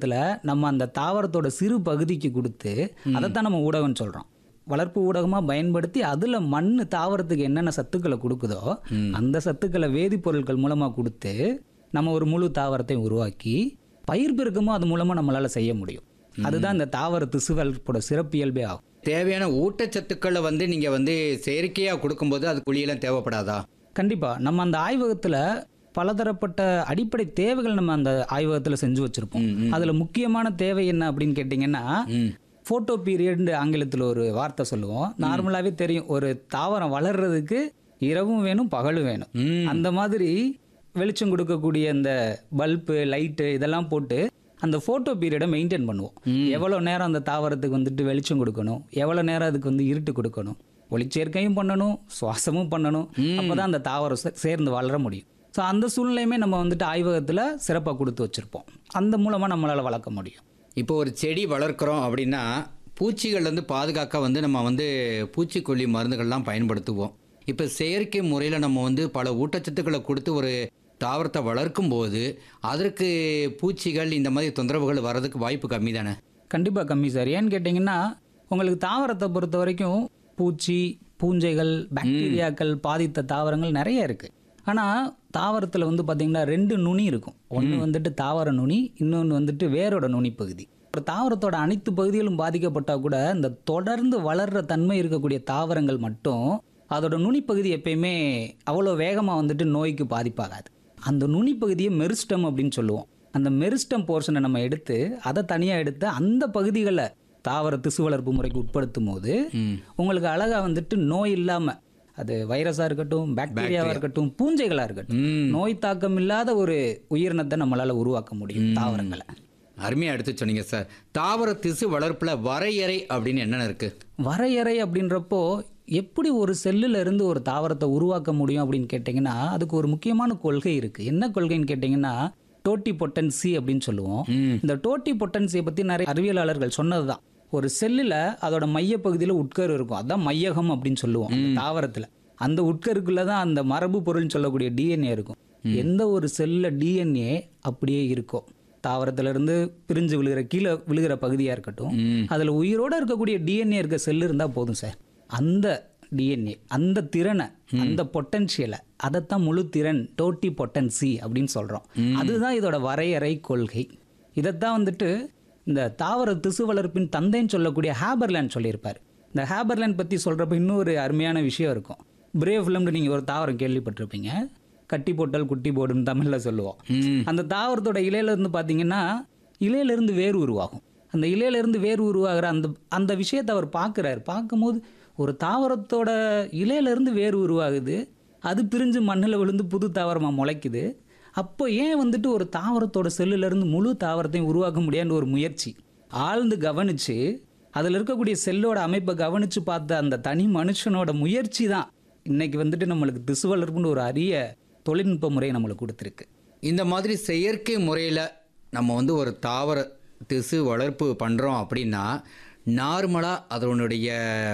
ஆய்வகத்தில் நம்ம அந்த தாவரத்தோட சிறு பகுதிக்கு கொடுத்து அதைத்தான் நம்ம ஊடகம்னு சொல்கிறோம் வளர்ப்பு ஊடகமாக பயன்படுத்தி அதில் மண் தாவரத்துக்கு என்னென்ன சத்துக்களை கொடுக்குதோ அந்த சத்துக்களை வேதிப்பொருட்கள் மூலமாக கொடுத்து நம்ம ஒரு முழு தாவரத்தை உருவாக்கி பயிர் பெருக்கமும் அது மூலமாக நம்மளால் செய்ய முடியும் அதுதான் இந்த தாவர திசு வளர்ப்போட சிறப்பியல்பே ஆகும் தேவையான ஊட்டச்சத்துக்களை வந்து நீங்க வந்து செயற்கையா கொடுக்கும்போது அது குழியெல்லாம் தேவைப்படாதா கண்டிப்பாக நம்ம அந்த ஆய்வகத்தில் பலதரப்பட்ட அடிப்படை தேவைகள் நம்ம அந்த ஆய்வகத்தில் செஞ்சு வச்சுருப்போம் அதில் முக்கியமான தேவை என்ன அப்படின்னு கேட்டிங்கன்னா ஃபோட்டோ பீரியட்னு ஆங்கிலத்தில் ஒரு வார்த்தை சொல்லுவோம் நார்மலாகவே தெரியும் ஒரு தாவரம் வளர்றதுக்கு இரவும் வேணும் பகலும் வேணும் ம். அந்த மாதிரி வெளிச்சம் கொடுக்கக்கூடிய இந்த பல்பு லைட்டு இதெல்லாம் போட்டு அந்த ஃபோட்டோ பீரியடை மெயின்டைன் பண்ணுவோம் எவ்வளோ நேரம் அந்த தாவரத்துக்கு வந்துட்டு வெளிச்சம் கொடுக்கணும் எவ்வளோ நேரம் அதுக்கு வந்து இருட்டு கொடுக்கணும் ஒளிச்சேர்க்கையும் பண்ணணும் சுவாசமும் பண்ணணும் அப்பதான் அந்த தாவரம் சே- சேர்ந்து வளர முடியும் ஸோ அந்த சூழ்நிலையுமே நம்ம வந்துட்டு ஆய்வகத்தில் சிறப்பாக கொடுத்து வச்சுருப்போம் அந்த மூலமாக நம்மளால் வளர்க்க முடியும் இப்போ ஒரு செடி வளர்க்குறோம் அப்படின்னா பூச்சிகள்லேருந்து பாதுகாக்க வந்து நம்ம வந்து பூச்சிக்கொல்லி மருந்துகள்லாம் பயன்படுத்துவோம் இப்போ செயற்கை முறையில் நம்ம வந்து பல ஊட்டச்சத்துக்களை கொடுத்து ஒரு தாவரத்தை வளர்க்கும் போது அதற்கு பூச்சிகள் இந்த மாதிரி தொந்தரவுகள் வர்றதுக்கு வாய்ப்பு கம்மி தானே கண்டிப்பாக கம்மி சார் ஏன்னு கேட்டிங்கன்னா உங்களுக்கு தாவரத்தை பொறுத்த வரைக்கும் பூச்சி பூஞ்சைகள் பாக்டீரியாக்கள் பாதித்த தாவரங்கள் நிறைய இருக்குது ஆனால் தாவரத்தில் வந்து பார்த்திங்கன்னா ரெண்டு நுனி இருக்கும் ஒன்று வந்துட்டு தாவர நுனி இன்னொன்று வந்துட்டு வேரோட நுனி பகுதி ஒரு தாவரத்தோட அனைத்து பகுதிகளும் பாதிக்கப்பட்டால் கூட இந்த தொடர்ந்து வளர்ற தன்மை இருக்கக்கூடிய தாவரங்கள் மட்டும் அதோட நுனிப்பகுதி எப்பயுமே அவ்வளோ வேகமாக வந்துட்டு நோய்க்கு பாதிப்பாகாது அந்த நுனிப்பகுதியை மெரிஸ்டம் அப்படின்னு சொல்லுவோம் அந்த மெரிஸ்டம் போர்ஷனை நம்ம எடுத்து அதை தனியாக எடுத்து அந்த பகுதிகளை தாவர திசு வளர்ப்பு முறைக்கு உட்படுத்தும் போது உங்களுக்கு அழகா வந்துட்டு நோய் இல்லாமல் அது வைரஸாக இருக்கட்டும் பாக்டீரியாவாக இருக்கட்டும் பூஞ்சைகளாக இருக்கட்டும் ம். நோய் தாக்கம் இல்லாத ஒரு உயிரினத்தை நம்மளால் உருவாக்க முடியும் தாவரங்களை அருமையாக எடுத்து சொன்னீங்க சார் தாவர திசு வளர்ப்பில் வரையறை அப்படின்னு என்னென்ன இருக்குது வரையறை அப்படின்றப்போ எப்படி ஒரு செல்லுல இருந்து ஒரு தாவரத்தை உருவாக்க முடியும் அப்படின்னு கேட்டிங்கன்னா அதுக்கு ஒரு முக்கியமான கொள்கை இருக்குது என்ன கொள்கைன்னு கேட்டிங்கன்னா டோட்டி பொட்டன்சி அப்படின்னு சொல்லுவோம் ம். இந்த டோட்டி பொட்டன்சியை பற்றி நிறைய அறிவியலாளர்கள் சொன்னது தான் ஒரு செல்லில் அதோட மையப்பகுதியில் உட்கரு இருக்கும் அதான் மையகம் அப்படின்னு சொல்லுவோம் அந்த தாவரத்தில் அந்த உட்கருக்குள்ள தான் அந்த மரபு பொருள்னு சொல்லக்கூடிய டிஎன்ஏ இருக்கும் எந்த ஒரு செல்லில் டிஎன்ஏ அப்படியே இருக்கும் தாவரத்துல இருந்து பிரிஞ்சு விழுகிற கீழே விழுகிற பகுதியாக இருக்கட்டும் ம். அதில் உயிரோட இருக்கக்கூடிய டிஎன்ஏ இருக்க செல் இருந்தால் போதும் சார் அந்த டிஎன்ஏ அந்த திறனை அந்த பொட்டன்ஷியலை அதைத்தான் முழு திறன் டோட்டி பொட்டன்சி அப்படின்னு சொல்கிறோம் அதுதான் இதோட வரையறை கொள்கை இதைத்தான் வந்துட்டு இந்த தாவர திசு வளர்ப்பின் தந்தைன்னு சொல்லக்கூடிய ஹேபர்லேண்ட் சொல்லியிருப்பார் இந்த ஹேபர்லேண்ட் பற்றி சொல்கிறப்ப இன்னொரு அருமையான விஷயம் இருக்கும் பிரேவ் ஃபிலிம்னு நீங்கள் ஒரு தாவரம் கேள்விப்பட்டிருப்பீங்க கட்டி போட்டல் குட்டி போடுன்னு தமிழில் சொல்லுவோம் ம் அந்த தாவரத்தோட இலையில இருந்து பார்த்தீங்கன்னா இலையிலிருந்து வேர் உருவாகும் அந்த இலையிலிருந்து வேர் உருவாகிற அந்த அந்த விஷயத்தை அவர் பார்க்குறாரு பார்க்கும்போது ஒரு தாவரத்தோட இலையிலிருந்து வேர் உருவாகுது அது பிரிஞ்சு மண்ணில் விழுந்து புது தாவரமாக முளைக்குது அப்போ ஏன் வந்துட்டு ஒரு தாவரத்தோட செல்லுலேருந்து முழு தாவரத்தையும் உருவாக்க முடியாதுன்னு ஒரு முயற்சி ஆழ்ந்து கவனித்து அதில் இருக்கக்கூடிய செல்லோட அமைப்பை கவனித்து பார்த்த அந்த தனி மனுஷனோட முயற்சி தான் இன்னைக்கு வந்துட்டு நம்மளுக்கு திசு வளர்ப்புன்னு ஒரு அரிய தொழில்நுட்ப முறையை நம்மளுக்கு கொடுத்துருக்கு இந்த மாதிரி செயற்கை முறையில் நம்ம வந்து ஒரு தாவர திசு வளர்ப்பு பண்ணுறோம் அப்படின்னா நார்மலாக அதனுடைய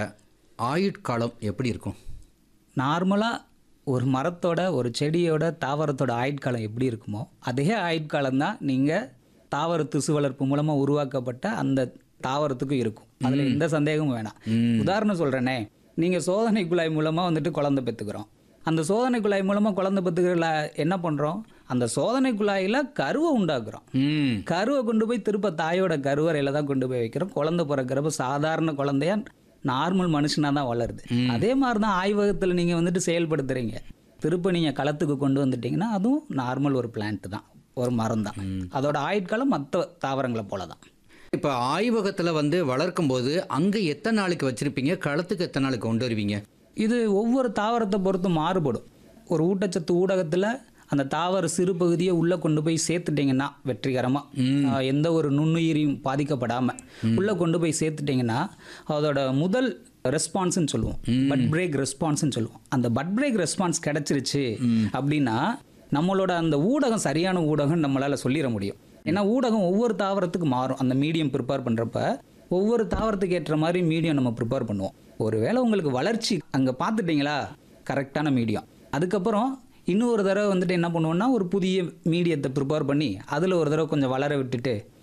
ஆயுட்காலம் எப்படி இருக்கும் நார்மலாக ஒரு மரத்தோட ஒரு செடியோட தாவரத்தோட ஆயுட்காலம் எப்படி இருக்குமோ அதே ஆயுட்காலம் தான் நீங்கள் தாவர திசு வளர்ப்பு மூலமாக உருவாக்கப்பட்ட அந்த தாவரத்துக்கும் இருக்கும் அதில் எந்த சந்தேகமும் வேணாம் உதாரணம் சொல்கிறேனே நீங்கள் சோதனை குழாய் மூலமாக வந்துட்டு குழந்தை பெற்றுக்கிறோம் அந்த சோதனை குழாய் மூலமாக குழந்தை பெற்றுக்கிறல என்ன பண்ணுறோம் அந்த சோதனை குழாயில் கருவை உண்டாக்குறோம் ம் கருவை கொண்டு போய் திருப்ப தாயோட கருவறையில தான் கொண்டு போய் வைக்கிறோம் குழந்தை பிறக்கிறப்ப சாதாரண குழந்தையா நார்மல் மனுஷனாக தான் வளருது அதே மாதிரி தான் ஆய்வகத்தில் நீங்கள் வந்துட்டு செயல்படுத்துறீங்க திருப்ப நீங்கள் களத்துக்கு கொண்டு வந்துட்டீங்கன்னா அதுவும் நார்மல் ஒரு பிளான்ட் தான் ஒரு மரம் தான் அதோட ஆயுட்காலம் மற்ற தாவரங்களை போல தான் இப்போ ஆய்வகத்தில் வந்து வளர்க்கும் போது அங்கே எத்தனை நாளைக்கு வச்சுருப்பீங்க களத்துக்கு எத்தனை நாளைக்கு கொண்டு வருவீங்க இது ஒவ்வொரு தாவரத்தை பொறுத்து மாறுபடும் ஒரு ஊட்டச்சத்து ஊடகத்தில் அந்த தாவர சிறு பகுதியை உள்ளே கொண்டு போய் சேர்த்துட்டிங்கன்னா வெற்றிகரமாக எந்த ஒரு நுண்ணுயிரியும் பாதிக்கப்படாமல் உள்ளே கொண்டு போய் சேர்த்துட்டிங்கன்னா அதோட முதல் ரெஸ்பான்ஸ்னு சொல்லுவோம் பட் பிரேக் ரெஸ்பான்ஸ்னு சொல்லுவோம் அந்த பட் பிரேக் ரெஸ்பான்ஸ் கிடைச்சிருச்சு அப்படின்னா நம்மளோட அந்த ஊடகம் சரியான ஊடகம் நம்மளால் சொல்லிட முடியும் ஏன்னா ஊடகம் ஒவ்வொரு தாவரத்துக்கு மாறும் அந்த மீடியம் ப்ரிப்பேர் பண்ணுறப்ப ஒவ்வொரு தாவரத்துக்கு ஏற்ற மாதிரி மீடியம் நம்ம ப்ரிப்பேர் பண்ணுவோம் ஒருவேளை உங்களுக்கு வளர்ச்சி அங்கே பார்த்துட்டிங்களா கரெக்டான மீடியம் அதுக்கப்புறம் இன்னொரு தடவை வந்துட்டு என்ன பண்ணுவோம்னா ஒரு புதிய மீடியத்தை ப்ரிப்பேர் பண்ணி அதில் ஒரு தடவை கொஞ்சம் வளர விட்டுட்டு